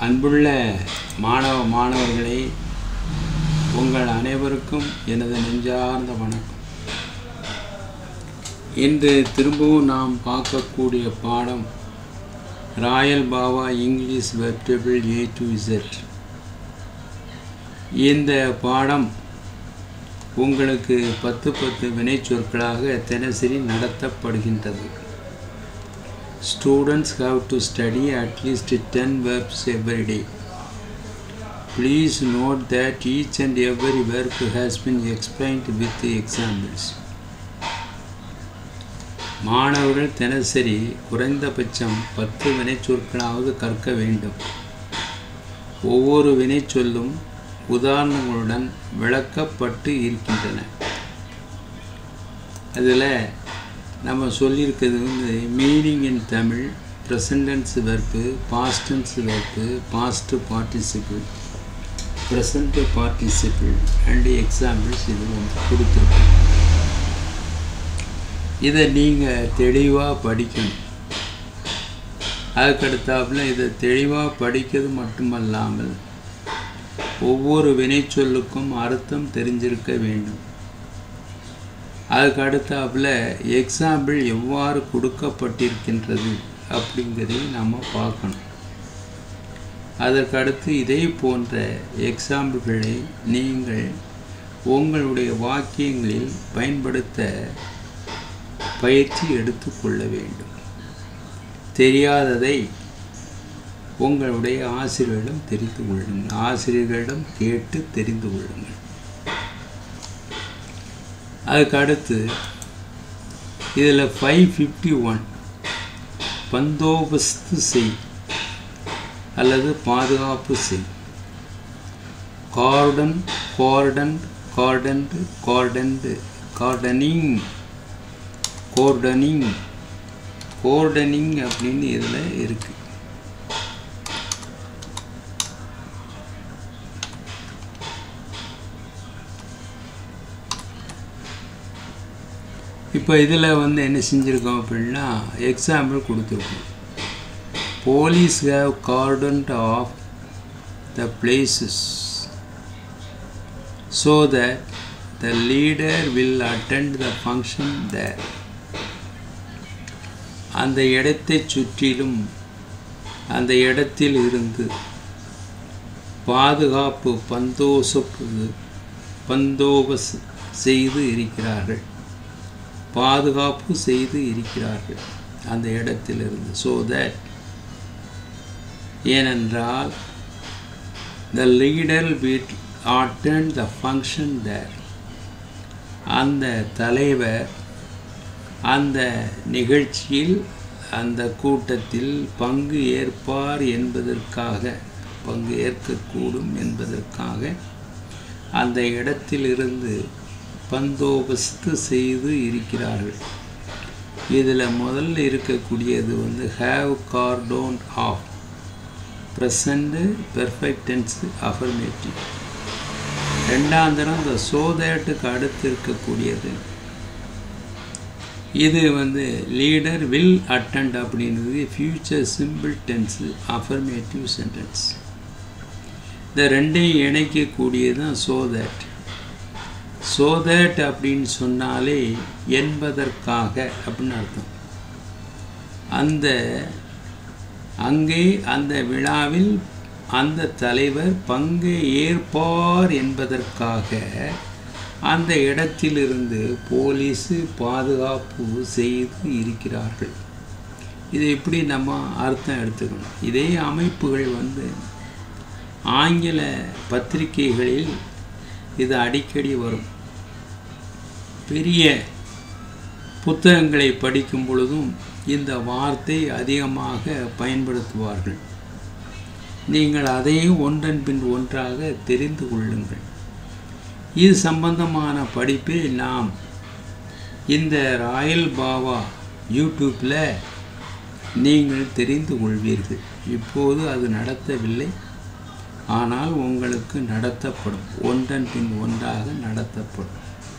அன்புள்ள மாணவ மாணவர்களே உங்கள் அனைவருக்கும் எனது நெஞ்சார்ந்த வணக்கம் இன்று திரும்பவும் நாம் பார்க்கக்கூடிய பாடம் ராயல் பாவா English verb table A to Z இந்த பாடம் உங்களுக்கு பத்து பத்து வினைச்சொற்களாக தினசரி நடத்தப்படுகின்றது Students have to study at least 10 verbs every day. Please note that each and every verb has been explained with the examples. மாணவர்கள் தினசரி குறைந்தபட்சம் பத்து வினைச்சொற்களாவது கற்க வேண்டும் ஒவ்வொரு வினைச்சொல்லும் உதாரணங்களுடன் விளக்கப்பட்டு இருக்கின்றன அதில் நம்ம சொல்லியிருக்கிறது வந்து meaning in Tamil present tense verb past tense verb past participle present participle and examples இது வந்து கொடுத்துருக்கோம் இதை நீங்கள் தெளிவாக படிக்கணும் அதுக்கடுத்தாப்புல இதை தெளிவாக படிக்கிறது மட்டுமல்லாமல் ஒவ்வொரு வினைச்சொல்லுக்கும் அர்த்தம் தெரிஞ்சிருக்க வேண்டும் அதுக்கு அடுத்தாப்புல எக்ஸாம்பிள் எவ்வாறு கொடுக்கப்பட்டிருக்கின்றது அப்படிங்கிறதையும் நம்ம பார்க்கணும் அதற்கு அடுத்து இதே போன்ற எக்ஸாம்பிள்களை நீங்கள் உங்களுடைய வாக்கியங்களில் பயன்படுத்த பயிற்சி எடுத்துக்கொள்ள வேண்டும் தெரியாததை உங்களுடைய ஆசிரியர்களிடம் தெரிந்து கொள்ளுங்கள் ஆசிரியர்களிடம் கேட்டு தெரிந்து கொள்ளுங்கள் அதுக்கு அடுத்து இதில் ஃபைவ் ஃபிஃப்டி ஒன் பந்தோபஸ்து செய் அல்லது பாதுகாப்பு செய் cordon cordon cordoned cordoned cordoning cordoning cordoning அப்படின்னு இதில் இருக்குது இப்போ இதில் வந்து என்ன செஞ்சுருக்கோம் அப்படின்னா எக்ஸாம்பிள் கொடுத்துருக்கோம் police have cordoned off the places so that the leader will attend the function there அந்த இடத்தை சுற்றிலும் அந்த இடத்தில் இருந்து பாதுகாப்பு பந்தோசப்பு பந்தோபஸ் செய்து இருக்கிறார்கள் பாதுகாப்பு செய்து இருக்கிறார்கள் அந்த இடத்திலிருந்து ஸோ தட் ஏனென்றால் the leader will attend the function there அந்த தலைவர் அந்த நிகழ்ச்சியில் அந்த கூட்டத்தில் பங்கு ஏற்பார் என்பதற்காக பங்கு ஏற்கக்கூடும் என்பதற்காக அந்த இடத்திலிருந்து பந்தோபஸ்து செய்து இருக்கிறார்கள் இதில் முதல்ல இருக்கக்கூடியது வந்து have cordoned off present perfect tense affirmative ரெண்டாம் தரம் இந்த சோதேட்டுக்கு அடுத்து இருக்கக்கூடியது இது வந்து லீடர் வில் அட்டண்ட் அப்படின்றது future simple tense affirmative sentence இந்த ரெண்டையும் இணைக்கக்கூடியது தான் ஸோ தேட் ஸோ தேட் அப்படின்னு சொன்னாலே என்பதற்காக அப்படின்னு அர்த்தம் அந்த அங்கே அந்த விழாவில் அந்த தலைவர் பங்கு ஏற்பார் என்பதற்காக அந்த இடத்திலிருந்து போலீஸு பாதுகாப்பு செய்து இருக்கிறார்கள் இதை எப்படி நம்ம அர்த்தம் எடுத்துக்கணும் இதே அமைப்புகள் வந்து ஆங்கில பத்திரிகைகளில் இது அடிக்கடி வரும் பெரிய புத்தகங்களை படிக்கும் பொழுதும் இந்த வார்த்தை அதிகமாக பயன்படுத்துவார்கள் நீங்கள் அதையும் ஒன்றன் பின் ஒன்றாக தெரிந்து கொள்ளுங்கள் இது சம்பந்தமான படிப்பை நாம் இந்த ராயல் பாவா யூடியூப்பில் நீங்கள் தெரிந்து கொள்வீர்கள் இப்போது அது நடத்தவில்லை ஆனால் உங்களுக்கு நடத்தப்படும் ஒன்றன் பின் ஒன்றாக நடத்தப்படும்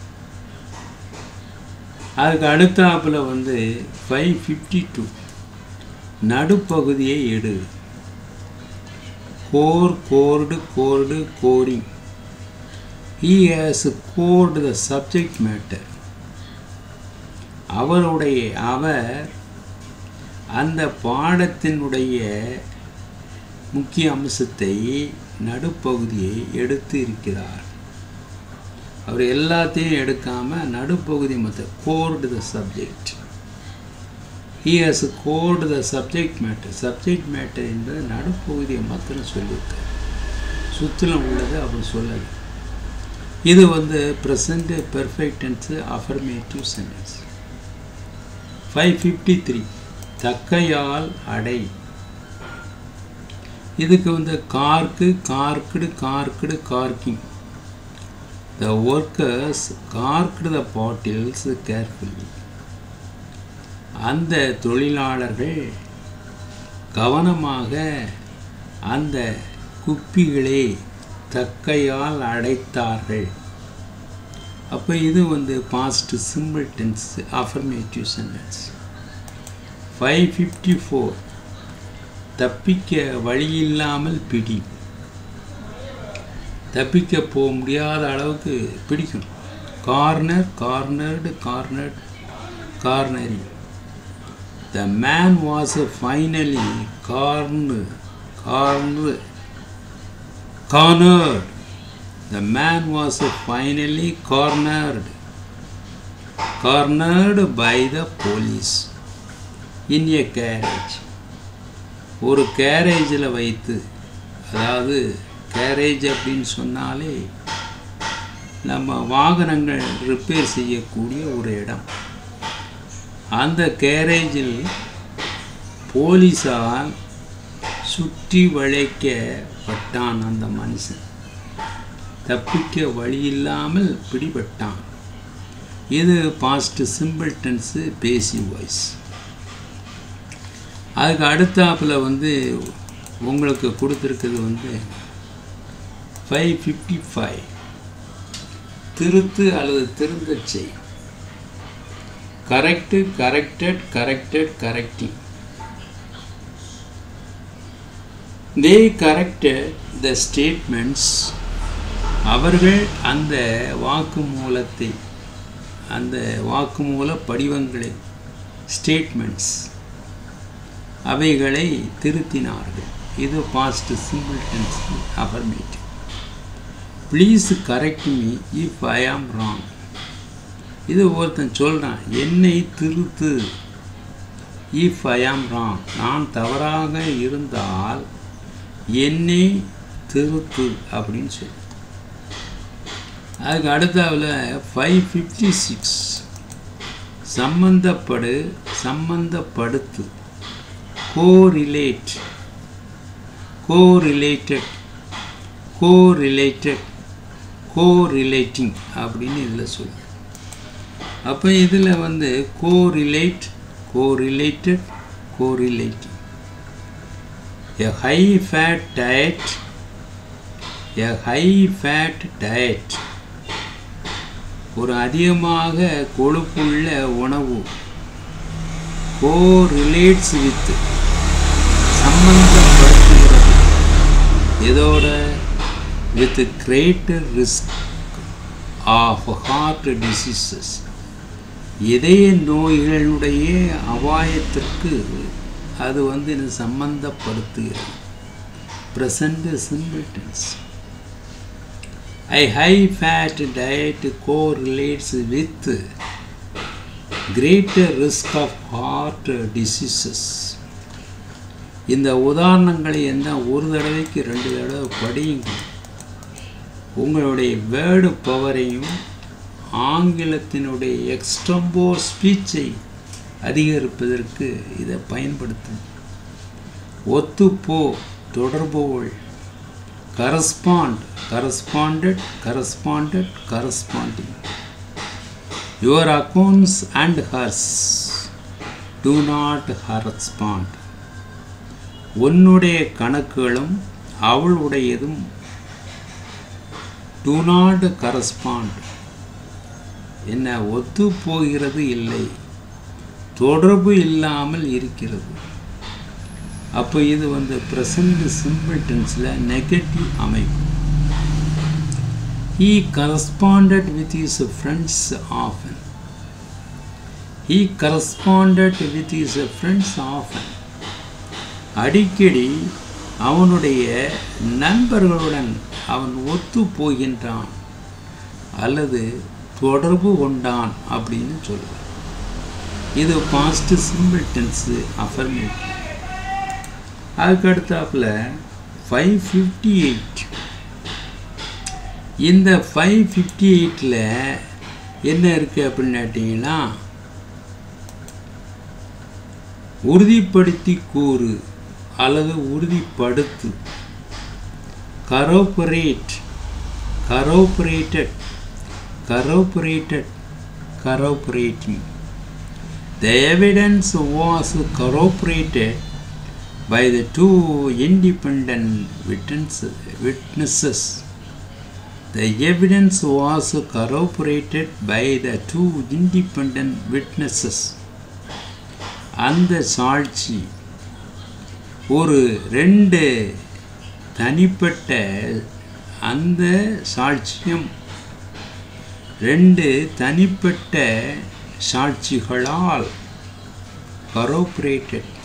அதுக்கு அடுத்தாப்புல வந்து ஃபைவ் ஃபிஃப்டி டூ நடுப்பகுதியை எடு core, cored, cored, coding. He has cored the subject matter. அவருடைய அவர் அந்த பாடத்தினுடைய முக்கிய அம்சத்தை நடுப்பகுதியை எடுத்து இருக்கிறார் அவர் எல்லாத்தையும் எடுக்காம நடுப்பகுதி மொத்த cored the subject he has cored the subject matter subject matter என்பது நடுப்பகுதியை மாத்திரம் சொல்லியிருக்கார் சுற்றிலும் உள்ளது அவர் சொல்லலை இது வந்து present perfect tense affirmative sentence five fifty three தக்கையால் அடை இதுக்கு வந்து cork corked corked corking the workers corked the bottles carefully அந்த தொழிலாளர்கள் கவனமாக அந்த குப்பிகளை தக்கையால் அடைத்தார்கள் அப்போ இது வந்து past simple tense affirmative sentence five fifty four தப்பிக்க வழியில்லாமல் பிடி தப்பிக்க போக முடியாத அளவுக்கு பிடிக்கணும் corner cornered cornered cornering the man was finally கார்னு கார்னு cornered The man was finally cornered, cornered by the police in a carriage. ஒரு கேரேஜில் வைத்து அதாவது கேரேஜ் அப்படின்னு சொன்னாலே நம்ம வாகனங்கள் ரிப்பேர் செய்யக்கூடிய ஒரு இடம் அந்த கேரேஜில் போலீஸால் சுற்றி வளைக்கப்பட்டான் அந்த மனுஷன் தப்பிக்க வழியில்லாமல் பிடிபட்டான் இது past simple tense passive voice அதுக்கு அடுத்தாப்பில் வந்து உங்களுக்கு கொடுத்துருக்குது வந்து ஃபைவ் ஃபிஃப்டி ஃபைவ் திருத்து அல்லது திருந்தச் செய் correct corrected corrected correcting they corrected the statements அவர்கள் அந்த வாக்குமூலத்தை அந்த வாக்குமூல படிவங்களை ஸ்டேட்மெண்ட்ஸ் அவைகளை திருத்தினார்கள் இது past simple tense affirmative please correct me if I am wrong இது ஒருத்தன் சொல்கிறான் என்னை திருத்து இஃப் ஐ ஆம் ராங் நான் தவறாக இருந்தால் என்னை திருத்து அப்படின்னு சொல்லி அதுக்கு அடுத்தாவில் ஃபைவ் ஃபிஃப்டி சிக்ஸ் சம்பந்தப்படு சம்பந்தப்படுத்து கோரிலேட் கோரிலேட்டட் கோரிலேட்டட் கோரிலேட்டிங் அப்படின்னு இதில் சொல்லு அப்போ இதில் வந்து correlate correlated correlating a high fat diet a high fat diet ஒரு அதிகமாக கொழுப்புள்ள உணவு கோ ரிலேட்ஸ் வித் சம்பந்தப்படுத்துகிறது இதோட with greater risk of heart diseases இதய நோய்களுடைய அபாயத்திற்கு அது வந்து இது சம்பந்தப்படுத்துகிறது present simple tense A high fat diet correlates with greater risk of heart diseases. இந்த உதாரணங்களை என்ன ஒரு தடவைக்கு ரெண்டு தடவை படியுங்க உங்களுடைய வேர்டு பவரையும் ஆங்கிலத்தினுடைய எக்ஸ்டம்போ ஸ்பீச்சை அதிகரிப்பதற்கு இதை பயன்படுத்தும் ஒத்துப்போ தொடர்புகள் correspond corresponded corresponded corresponding your accounts and hers do not correspond உன்னுடைய கணக்குகளும் அவளுடையதும் do not correspond என்ன ஒத்து போகிறது இல்லை தொடர்பு இல்லாமல் இருக்கிறது அப்போ இது வந்து ப்ரெசண்ட் சிம்பிள் டென்ஸில் நெகட்டிவ் அமைப்பு He corresponded with his friends often. He corresponded with his friends often. அடிக்கடி அவனுடைய நண்பர்களுடன் அவன் ஒத்து போகின்றான் அல்லது தொடர்பு கொண்டான் அப்படின்னு சொல்லுவார் இது பாஸ்ட் சிம்பிள் டென்ஸு அஃபர்மேட்டிவ் அதுக்கு அடுத்தாப்புல ஃபைவ் ஃபிஃப்டி எயிட் இந்த ஃபைவ் ஃபிஃப்டி எயிட்டில் என்ன இருக்குது அப்படின்னு கேட்டிங்கன்னா உறுதிப்படுத்தி கூறு அல்லது உறுதிப்படுத்து கரோபரேட் கரோபரேட்டட் கரோபரேட்டட் கரோபரேட்டிங் The evidence was corroborated by the two independent witnesses. witnesses. The evidence was corroborated by the two independent witnesses. அந்த சாட்சி ஒரு ரெண்டு தனிப்பட்ட அந்த சாட்சியம் ரெண்டு தனிப்பட்ட சாட்சிகளால் கரோபரேட்டட்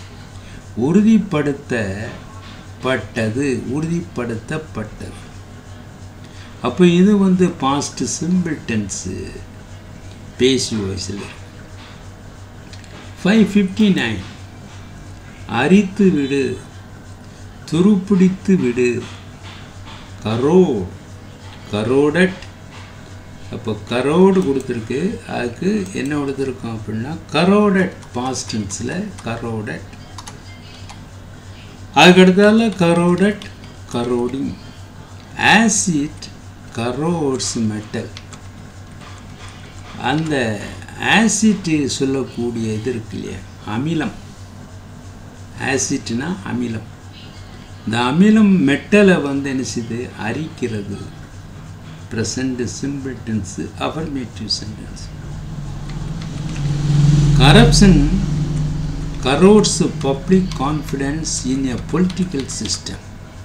உறுதிப்படுத்தப்பட்டது உறுதிப்படுத்தப்பட்டது அப்போ இது வந்து பாஸ்ட் சிம்பிள் டென்ஸு பேசி வாய்ஸில் ஃபைவ் ஃபிஃப்டி நைன் அரித்து விடு துருப்பிடித்து விடு கரோ கரோடட் அப்போ கரோடு கொடுத்துருக்கு அதுக்கு என்ன கொடுத்துருக்கோம் அப்படின்னா கரோடட் பாஸ்டன்ஸில் கரோடட் அதுக்கடுத்தால corroded corroding acid corrodes metal அந்த ஆசிட்டு சொல்லக்கூடிய இது இருக்கு இல்லையா அமிலம் ஆசிட்னா அமிலம் இந்த அமிலம் மெட்டலை வந்து என்ன செய்யுது அரிக்கிறது present simple tense affirmative sentence corruption corrodes public confidence in a political system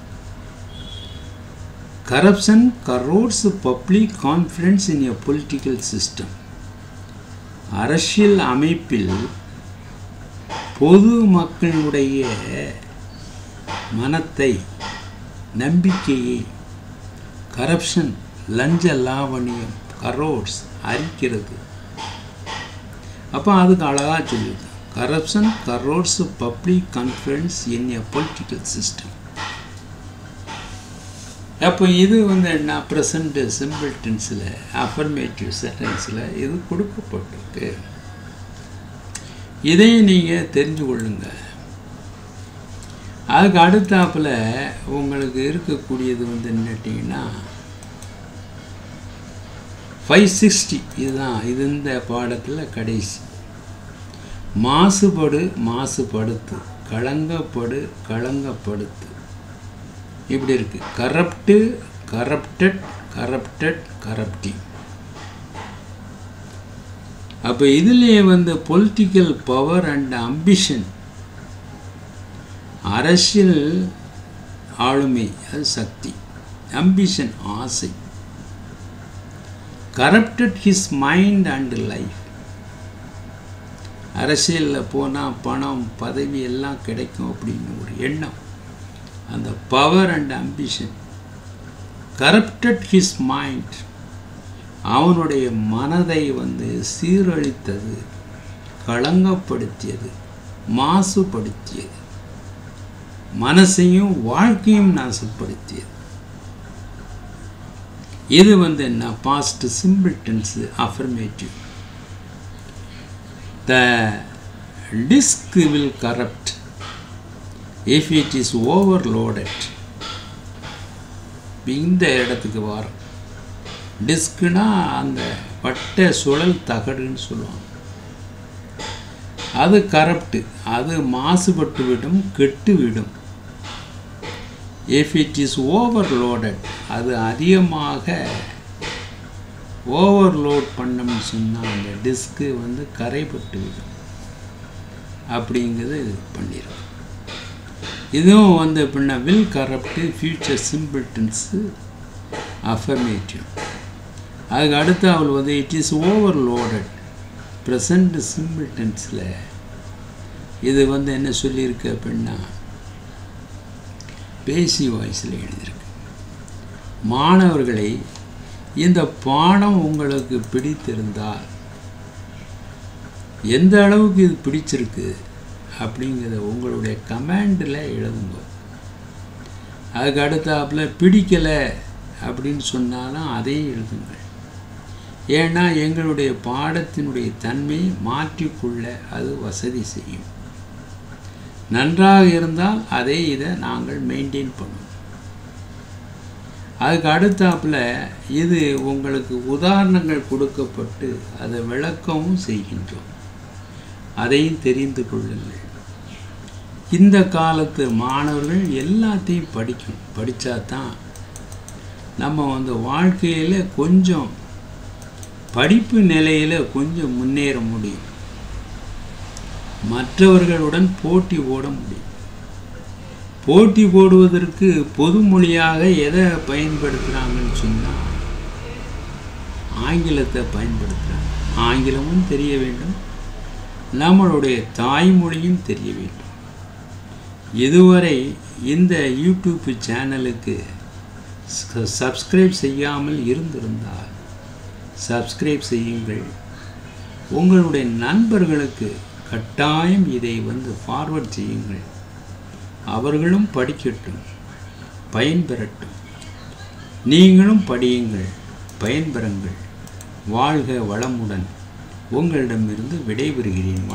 corruption corrodes public confidence in a political system அரசியல் அமைப்பில் பொது மக்களுடைய மனத்தை நம்பிக்கையை கரப்ஷன் லஞ்ச லாவணியம் கரோட்ஸ் அரிக்கிறது அப்போ அதுக்கு அழகாக சொல்லுது corruption corrodes public confidence in a political system அப்போ இது வந்து என்ன ப்ரெசண்ட் சிம்பிள் டென்ஸில் அஃபர்மேட்டிவ் சென்டென்ஸில் இது கொடுக்கப்பட்டிருக்கு இதையும் நீங்கள் தெரிஞ்சு கொள்ளுங்க அதுக்கு அடுத்தாப்பில் உங்களுக்கு இருக்கக்கூடியது வந்து என்னட்டிங்கன்னா ஃபைவ் சிக்ஸ்டி இதுதான் இது இந்த பாடத்தில் கடைசி மாசுபடு மாசுபடுத்து களங்கப்படு களங்கப்படுத்து இப்படி இருக்கு கரப்டு கரப்டட் கரப்டட் கரப்டி அப்போ இதுலேயே வந்து பொலிட்டிக்கல் பவர் அண்ட் அம்பிஷன் அரசியல் ஆளுமை அது சக்தி அம்பிஷன் ஆசை corrupted his mind and life அரசியலில் போனால் பணம் பதவி எல்லாம் கிடைக்கும் அப்படின்னு ஒரு எண்ணம் அந்த power and ambition corrupted his mind அவனுடைய மனதை வந்து சீரழித்தது களங்கப்படுத்தியது மாசுபடுத்தியது மனசையும் வாழ்க்கையும் நாசப்படுத்தியது இது வந்து என்ன past simple tense affirmative the disk will corrupt if it is overloaded இந்த இடத்துக்கு வரும் டிஸ்க்குனா அந்த வட்ட சுழல் தகடுன்னு சொல்லுவாங்க அது கரப்டு அது மாசுபட்டு விடும் கெட்டு விடும் இஃப் இட் இஸ் ஓவர்லோடட் அது அதிகமாக ஓவர்லோட் பண்ணோம்னு சொன்னால் அந்த டிஸ்க்கு வந்து கரைப்பட்டு விடும் அப்படிங்கிறது இது பண்ணிடும் இதுவும் வந்து எப்படின்னா will corrupt future simple tense affirmative அதுக்கு அடுத்து அவள் வந்து இட் இஸ் ஓவர்லோடட் ப்ரெசண்ட் சிம்பிள்டன்ஸில் இது வந்து என்ன சொல்லியிருக்கு அப்படின்னா பேசி வாய்ஸில் எழுதியிருக்கு மாணவர்களை இந்த பாடம் உங்களுக்கு பிடித்திருந்தால் எந்த அளவுக்கு இது பிடிச்சிருக்கு அப்படிங்கிறத உங்களுடைய கமெண்டில் எழுதுங்க அதுக்கு அடுத்தாப்புல பிடிக்கலை அப்படின்னு சொன்னாலும் அதையும் எழுதுங்கள் ஏன்னா எங்களுடைய பாடத்தினுடைய தன்மையை மாற்றிக்கொள்ள அது வசதி செய்யும் நன்றாக இருந்தால் அதை இதை நாங்கள் மெயின்டைன் பண்ணுவோம் அதுக்கு அடுத்தாப்புல இது உங்களுக்கு உதாரணங்கள் கொடுக்கப்பட்டு அதை விளக்கவும் செய்கின்றோம் அதையும் தெரிந்து கொள்ளுங்கள் இந்த காலத்து மாணவர்கள் எல்லாத்தையும் படிக்கணும் படித்தா தான் நம்ம வந்து வாழ்க்கையில் கொஞ்சம் படிப்பு நிலையில் கொஞ்சம் முன்னேற முடியும் மற்றவர்களுடன் போட்டி போட முடியும் போட்டி போடுவதற்கு பொது மொழியாக எதை பயன்படுத்துகிறாங்கன்னு சொன்னால் ஆங்கிலத்தை பயன்படுத்துகிறாங்க ஆங்கிலமும் தெரிய வேண்டும் நம்மளுடைய தாய்மொழியும் தெரிய வேண்டும் இதுவரை இந்த யூடியூப் சேனலுக்கு சப்ஸ்கிரைப் செய்யாமல் இருந்திருந்தால் சப்ஸ்கிரைப் செய்யுங்கள் உங்களுடைய நண்பர்களுக்கு கட்டாயம் இதை வந்து ஃபார்வர்ட் செய்யுங்கள் அவர்களும் படிக்கட்டும் பயன்பெறட்டும் நீங்களும் படியுங்கள் பயன்பெறுங்கள் வாழ்க வளமுடன் உங்களிடமிருந்து விடைபெறுகிறேன்